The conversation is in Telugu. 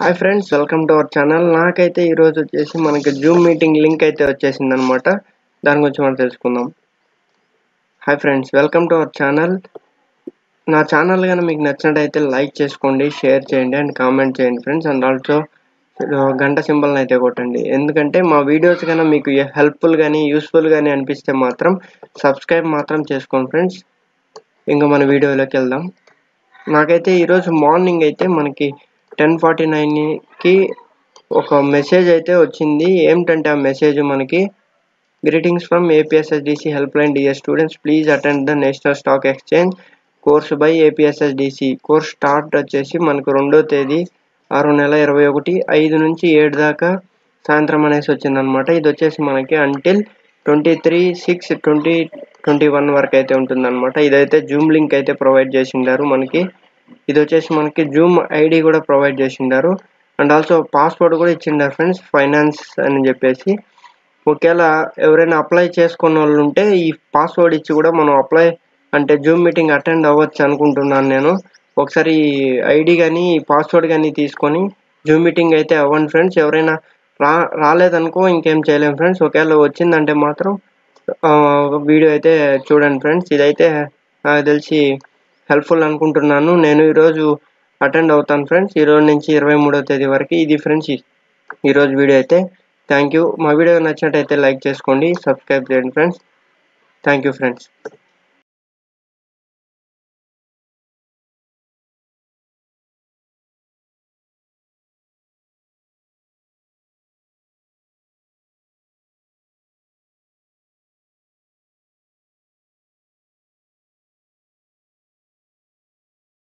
hi friends welcome to our channel నాకైతే ఈరోజు వచ్చేసి మనకి జూమ్ మీటింగ్ లింక్ అయితే వచ్చేసింది అనమాట దాని గురించి మనం తెలుసుకుందాం hi friends welcome to our channel నా ఛానల్ కానీ మీకు నచ్చినట్టయితే లైక్ చేసుకోండి షేర్ చేయండి అండ్ కామెంట్ చేయండి ఫ్రెండ్స్ అండ్ ఆల్సో గంట సింబల్ని అయితే కొట్టండి ఎందుకంటే మా వీడియోస్ కన్నా మీకు హెల్ప్ఫుల్ కానీ యూస్ఫుల్ కానీ అనిపిస్తే మాత్రం సబ్స్క్రైబ్ మాత్రం చేసుకోండి ఫ్రెండ్స్ ఇంకా మన వీడియోలోకి వెళ్దాం నాకైతే ఈరోజు మార్నింగ్ అయితే మనకి టెన్ ఫార్టీ నైన్కి ఒక మెసేజ్ అయితే వచ్చింది ఏమిటంటే ఆ మెసేజ్ మనకి greetings from APSSDC help line DS students please attend the national stock exchange course by APSSDC course start వచ్చేసి మనకు రెండో తేదీ ఆరు నెల ఇరవై ఒకటి ఐదు నుంచి ఏడు దాకా సాయంత్రం అనేసి వచ్చిందనమాట ఇది వచ్చేసి మనకి until twenty three six twenty twenty one వరకు అయితే ఉంటుందన్నమాట ఇదైతే జూమ్ లింక్ అయితే ప్రొవైడ్ చేసిండారు మనకి ఇది వచ్చేసి మనకి జూమ్ ఐడి కూడా ప్రొవైడ్ చేసిండారు అండ్ ఆల్సో పాస్వర్డ్ కూడా ఇచ్చిండారు ఫ్రెండ్స్ ఫైనాన్స్ అని చెప్పేసి ఒకవేళ ఎవరైనా అప్లై చేసుకున్న వాళ్ళు ఉంటే ఈ పాస్వర్డ్ ఇచ్చి కూడా మనం అప్లై అంటే జూమ్ మీటింగ్ అటెండ్ అవ్వచ్చు అనుకుంటున్నాను నేను ఒకసారి ఐడి కానీ పాస్వర్డ్ కానీ తీసుకొని జూమ్ మీటింగ్ అయితే అవ్వండి ఫ్రెండ్స్ ఎవరైనా రా రాలేదనుకో ఇంకేం చేయలేం ఫ్రెండ్స్ ఒకవేళ వచ్చిందంటే మాత్రం వీడియో అయితే చూడండి ఫ్రెండ్స్ ఇదైతే నాకు తెలిసి హెల్ప్ఫుల్ అనుకుంటున్నాను నేను ఈరోజు అటెండ్ అవుతాను ఫ్రెండ్స్ ఈరోజు నుంచి ఇరవై మూడో తేదీ వరకు ఇది ఫ్రెండ్స్ ఈరోజు వీడియో అయితే థ్యాంక్ యూ మా వీడియో నచ్చినట్టయితే లైక్ చేసుకోండి సబ్స్క్రైబ్ చేయండి ఫ్రెండ్స్ థ్యాంక్ యూ ఫ్రెండ్స్